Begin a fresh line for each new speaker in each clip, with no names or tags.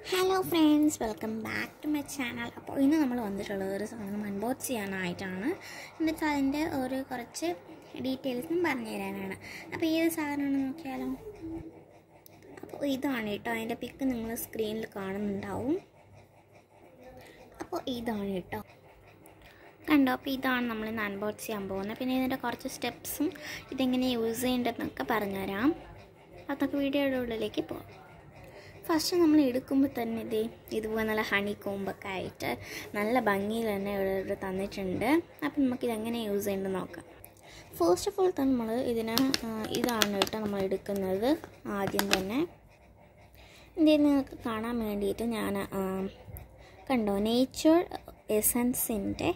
hello friends welcome back to my channel അപ്പോൾ ഇന്ന് നമ്മൾ വന്നിട്ടുള്ളത് ഒരു സാധനം അൺബോക്സ് ചെയ്യാനായിട്ടാണ് എന്നിട്ട് അതിൻ്റെ ഒരു കുറച്ച് ഡീറ്റെയിൽസും പറഞ്ഞു തരാനാണ് അപ്പോൾ ഏത് സാധനമാണെന്ന് നോക്കിയാലോ അപ്പോൾ ഇതാണ് കേട്ടോ അതിൻ്റെ പിക്ക് നിങ്ങൾ സ്ക്രീനിൽ കാണുന്നുണ്ടാവും അപ്പോൾ ഇതാണ് കേട്ടോ കണ്ടോ അപ്പോൾ ഇതാണ് നമ്മൾ ഇന്ന് അൺബോക്സ് ചെയ്യാൻ പോകുന്നത് പിന്നെ ഇതിൻ്റെ കുറച്ച് സ്റ്റെപ്സും ഇതെങ്ങനെ യൂസ് ചെയ്യേണ്ടതെന്നൊക്കെ പറഞ്ഞുതരാം അതൊക്കെ വീഡിയോയുടെ ഉള്ളിലേക്ക് പോകാം ഫസ്റ്റ് നമ്മൾ എടുക്കുമ്പോൾ തന്നെ ഇതേ ഇതുപോലെ നല്ല ഹണി കോമ്പൊക്കെ ആയിട്ട് നല്ല ഭംഗിയിൽ തന്നെ ഇവിടെ ഇവിടെ തന്നിട്ടുണ്ട് അപ്പം നമുക്കിത് എങ്ങനെ യൂസ് ചെയ്യേണ്ടത് നോക്കാം ഫസ്റ്റ് ഓഫ് ഓൾ തന്നെ നമ്മൾ ഇതിന് ആ, ഇതാണ് കേട്ടോ നമ്മൾ എടുക്കുന്നത് ആദ്യം തന്നെ ഇതിൽ നിങ്ങൾക്ക് കാണാൻ വേണ്ടിയിട്ട് ഞാൻ ആ, കണ്ടോ നേച്ചർ എസൻസിൻ്റെ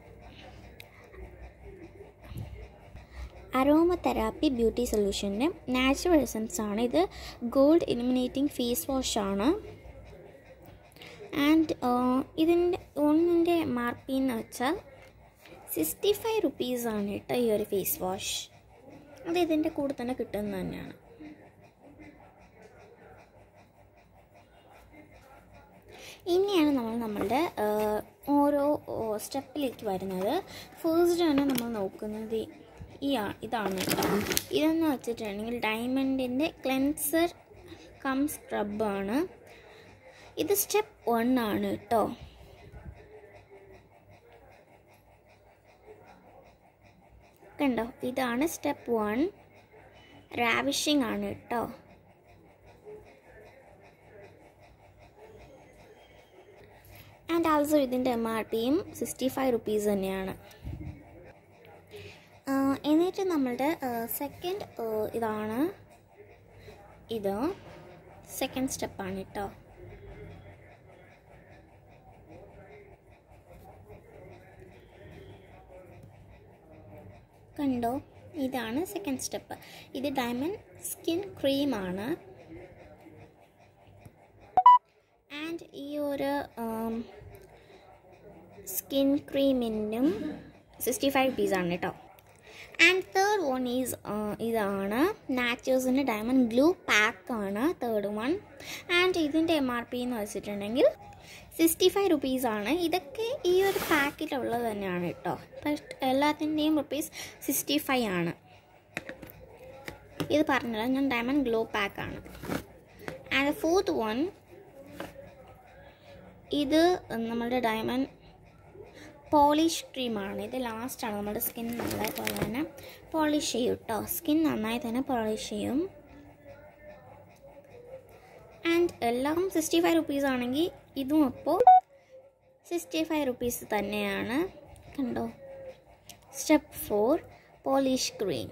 അരോമ തെറാപ്പി ബ്യൂട്ടി സൊല്യൂഷൻ്റെ നാച്ചുറൽ എസൻസ് ആണ് ഇത് ഗോൾഡ് ഇലിമിനേറ്റിംഗ് ഫേസ് വാഷ് ആണ് ആൻഡ് ഇതിൻ്റെ ഒന്നിൻ്റെ മാർപ്പി എന്ന് വെച്ചാൽ സിക്സ്റ്റി ഫൈവ് റുപ്പീസാണ് കേട്ടോ ഈ ഒരു ഫേസ് വാഷ് അത് ഇതിൻ്റെ കൂടെ തന്നെ കിട്ടുന്നത് തന്നെയാണ് ഇനിയാണ് നമ്മൾ നമ്മളുടെ ആ, ഓരോ സ്റ്റെപ്പിലേക്ക് വരുന്നത് ഫസ്റ്റ് തന്നെ നമ്മൾ നോക്കുന്നത് ഈ- ഈ ആ- ഇതാണ് കേട്ടോ ഇതെന്ന് വെച്ചിട്ടുണ്ടെങ്കിൽ ഡയമണ്ടിൻ്റെ ക്ലെൻസർ കം സ്ക്രബാണ് ഇത് സ്റ്റെപ്പ് വൺ ആണ് കേട്ടോ കണ്ടോ ഇതാണ് സ്റ്റെപ്പ് വൺ റാവിഷിംഗ് ആണ് കേട്ടോ ആൻഡ് ആൾസോ ഇതിൻ്റെ എം ആർ പിയും സിക്സ്റ്റി ഫൈവ് റുപ്പീസ് തന്നെയാണ് ആ, എന്നിട്ട് നമ്മളുടെ സെക്കൻഡ് ഇതാണ് ഇത് സെക്കൻഡ് സ്റ്റെപ്പാണ് കേട്ടോ കണ്ടോ ഇതാണ് സെക്കൻഡ് സ്റ്റെപ്പ് ഇത് ഡയമണ്ട് സ്കിൻ ക്രീമാണ് ആൻഡ് ഈ ഒരു സ്കിൻ ക്രീമിനും സിക്സ്റ്റി ഫൈവ് റുപ്പീസാണ് കേട്ടോ ആൻഡ് തേർഡ് വൺ ഈസ് ഇതാണ് നാച്ചേഴ്സിൻ്റെ ഡയമണ്ട് ഗ്ലൂ പാക്കാണ് തേർഡ് വൺ ആൻഡ് ഇതിൻ്റെ എം ആർ പി എന്ന് വെച്ചിട്ടുണ്ടെങ്കിൽ സിക്സ്റ്റി ഫൈവ് റുപ്പീസാണ് ഇതൊക്കെ ഈ ഒരു പാക്കിലുള്ളത് തന്നെയാണ് കേട്ടോ പക്ഷേ എല്ലാത്തിൻ്റെയും റുപ്പീസ് സിക്സ്റ്റി ഫൈവ് ആണ് ഇത് പറഞ്ഞത് ഞാൻ ഡയമണ്ട് ഗ്ലോ പാക്കാണ് ആൻഡ് ഫോർത്ത് വൺ ഇത് നമ്മുടെ ഡയമണ്ട് പോളിഷ് ക്രീമാണ് ഇത് ലാസ്റ്റാണ് നമ്മുടെ സ്കിൻ നന്നായി പോലെ തന്നെ പോളിഷ് ചെയ്യും കേട്ടോ സ്കിൻ നന്നായി തന്നെ പോളിഷ് ചെയ്യും ആൻഡ് എല്ലാം സിക്സ്റ്റി ഫൈവ് റുപ്പീസ് ആണെങ്കിൽ ഇതും അപ്പോൾ സിക്സ്റ്റി ഫൈവ് റുപ്പീസ് തന്നെയാണ് കണ്ടോ സ്റ്റെപ്പ് ഫോർ പോളിഷ് ക്രീം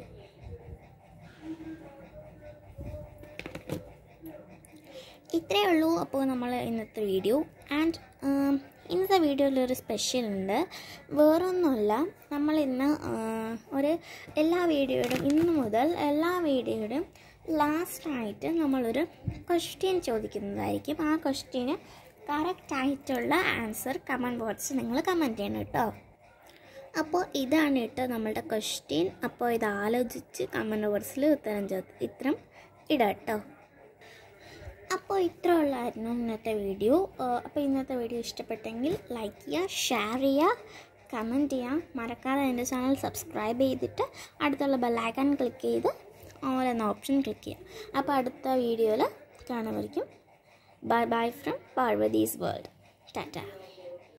ഇത്രയേ ഉള്ളൂ അപ്പോൾ നമ്മൾ ഇന്നത്തെ വീഡിയോ ആൻഡ് ഇന്നത്തെ വീഡിയോയിൽ ഒരു സ്പെഷ്യൽ ഉണ്ട് വേറൊന്നുമല്ല നമ്മൾ ഇന്ന് ആ, ഒരു എല്ലാ വീഡിയോയുടെയും ഇന്ന് മുതൽ എല്ലാ വീഡിയോയുടെയും ലാസ്റ്റായിട്ട് നമ്മളൊരു ക്വസ്റ്റ്യൻ ചോദിക്കുന്നതായിരിക്കും ആ ക്വസ്റ്റ്യന് കറക്റ്റായിട്ടുള്ള ആൻസർ കമൻറ്റ് ബോക്സിൽ നിങ്ങൾ കമൻറ്റ് ചെയ്യണം കേട്ടോ അപ്പോൾ ഇതാണ് കേട്ടോ നമ്മളുടെ ക്വസ്റ്റ്യൻ അപ്പോൾ ഇത് ആലോചിച്ച് കമൻറ്റ് ബോക്സിൽ ഉത്തരം ചോ ഉത്തരം ഇടാം കേട്ടോ അപ്പോൾ ഇത്ര ഉള്ളായിരുന്നു ഇന്നത്തെ വീഡിയോ അപ്പോൾ ഇന്നത്തെ വീഡിയോ ഇഷ്ടപ്പെട്ടെങ്കിൽ ലൈക്ക് ചെയ്യുക ഷെയർ ചെയ്യുക കമൻറ്റ് ചെയ്യുക മറക്കാതെ എൻ്റെ ചാനൽ സബ്സ്ക്രൈബ് ചെയ്തിട്ട് അടുത്തുള്ള ബെല്ലൈക്കൺ ക്ലിക്ക് ചെയ്ത് ഓൾ എന്ന ഓപ്ഷൻ ക്ലിക്ക് ചെയ്യുക അപ്പോൾ അടുത്ത വീഡിയോയിൽ കാണുമായിരിക്കും bye bye from Parvathy's world Tata